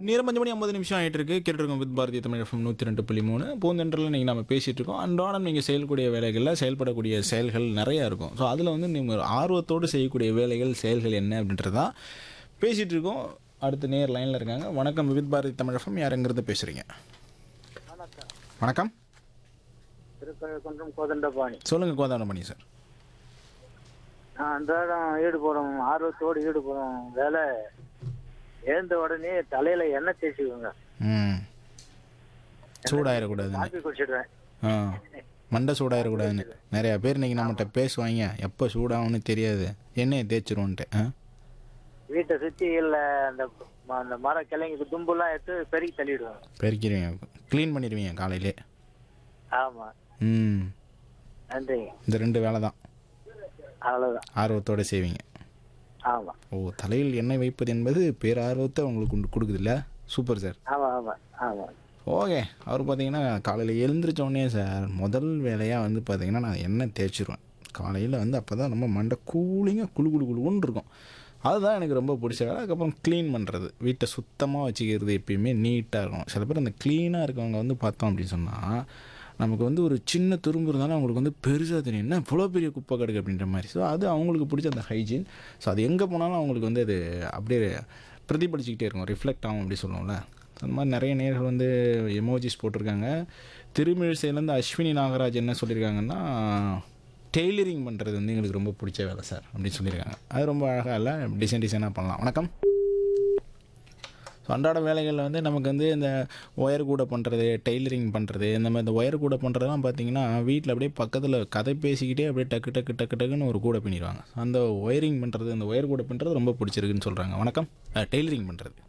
நேரம் அஞ்சு மணி ஐம்பது நிமிஷம் ஆகிட்டு இருக்கு கேட்டுருக்கோம் வித் பாரதிய தமிழ் எஃப்எம் நூற்றி ரெண்டு புள்ளி மூணு பூந்தென்றில் நீங்கள் நம்ம பேசிகிட்டு இருக்கோம் அன்றாடம் நீங்கள் செயல்கூடிய வேலைகளில் செயல்படக்கூடிய செயல்கள் நிறையா இருக்கும் ஸோ அதில் வந்து நீங்கள் ஆர்வத்தோடு செய்யக்கூடிய வேலைகள் செயல்கள் என்ன அப்படின்றதான் பேசிகிட்டு இருக்கோம் அடுத்து நேர் லைனில் இருக்காங்க வணக்கம் வித் பாரதி தமிழ் எஃப்எம் யாருங்கிறது பேசுகிறீங்க வணக்கம் திருக்கழுக்குன்றம் கோதண்டபாணி சொல்லுங்கள் கோதாண்டமணி சார் நான் அன்றாடம் ஈடுபடும் ஆர்வத்தோடு ஈடுபடும் வேலை எழுந்த உடனே தலையில எண்ணெய் தேய்ச்சிக்குங்க ம் சூடாயிடக்கூடாதுன்னு காப்பி குடிச்சிடுவேன் ஆ மண்டை சூடாயிடக்கூடாதுன்னு நிறையா பேர் இன்னைக்கு நம்மகிட்ட பேசுவாங்க எப்போ சூடாகும்னு தெரியாது எண்ணெயை தேய்ச்சிருவோன்ட்டு ஆ வீட்டை சுத்தி இல்ல அந்த ம- அந்த மர கிளைங்க தும்புலாம் எடுத்து பெருக்கி தள்ளிடுவேன் பெருக்கிடுவீங்க க்ளீன் பண்ணிடுவீங்க காலையிலே ஆமா ம் நன்றிங்க இந்த ரெண்டு வேலை தான் அவ்வளவுதான் ஆர்வத்தோடு செய்வீங்க ஆமா ஓ தலையில் எண்ணெய் வைப்பது என்பது பேரார்வத்தை உங்களுக்கு கொண்டு கொடுக்குதுல்ல சூப்பர் சார் ஆமா ஆமா ஆமா ஓகே அவர் பார்த்தீங்கன்னா காலையில் எழுந்திரிச்ச உடனே சார் முதல் வேலையாக வந்து பார்த்தீங்கன்னா நான் எண்ணெய் தேய்ச்சிருவேன் காலையில் வந்து அப்போ தான் நம்ம மண்டை கூலிங்காக குளு குளு குளுன்னு இருக்கும் அதுதான் எனக்கு ரொம்ப பிடிச்ச வேலை அதுக்கப்புறம் க்ளீன் பண்ணுறது வீட்டை சுத்தமாக வச்சுக்கிறது எப்பயுமே நீட்டாக இருக்கும் சில பேர் அந்த க்ளீனாக இருக்கவங்க வந்து பார்த்தோம் அப்படின்னு சொன்னால் நமக்கு வந்து ஒரு சின்ன துரும்பு இருந்தாலும் அவங்களுக்கு வந்து பெருசாக தெரியும் என்ன இவ்வளோ பெரிய குப்பை கிடக்கு அப்படின்ற மாதிரி ஸோ அது அவங்களுக்கு பிடிச்ச அந்த ஹைஜீன் ஸோ அது எங்கே போனாலும் அவங்களுக்கு வந்து அது அப்படியே பிரதிபலிச்சுக்கிட்டே இருக்கும் ரிஃப்ளெக்ட் ஆகும் அப்படி சொல்லுவோம்ல அந்த மாதிரி நிறைய நேர்கள் வந்து எமோஜிஸ் போட்டிருக்காங்க திருமிழிசையிலேருந்து அஸ்வினி நாகராஜ் என்ன சொல்லியிருக்காங்கன்னா டெய்லரிங் பண்ணுறது வந்து எங்களுக்கு ரொம்ப பிடிச்ச வேலை சார் அப்படின்னு சொல்லியிருக்காங்க அது ரொம்ப அழகாக இல்லை டிசைன் டிசைனாக பண்ணலாம் வணக்கம் ஸோ அன்றாட வேலைகளில் வந்து நமக்கு வந்து இந்த ஒயர் கூட பண்ணுறது டெய்லரிங் பண்ணுறது இந்த மாதிரி இந்த ஒயர் கூட பண்ணுறதெல்லாம் பார்த்தீங்கன்னா வீட்டில் அப்படியே பக்கத்தில் கதை பேசிக்கிட்டே அப்படியே டக்கு டக்கு டக்கு டக்குன்னு ஒரு கூட பின்னிடுவாங்க அந்த ஒயரிங் பண்ணுறது அந்த ஒயர் கூட பண்ணுறது ரொம்ப பிடிச்சிருக்குன்னு சொல்கிறாங்க வணக்கம் டெய்லரிங் பண்ணுறது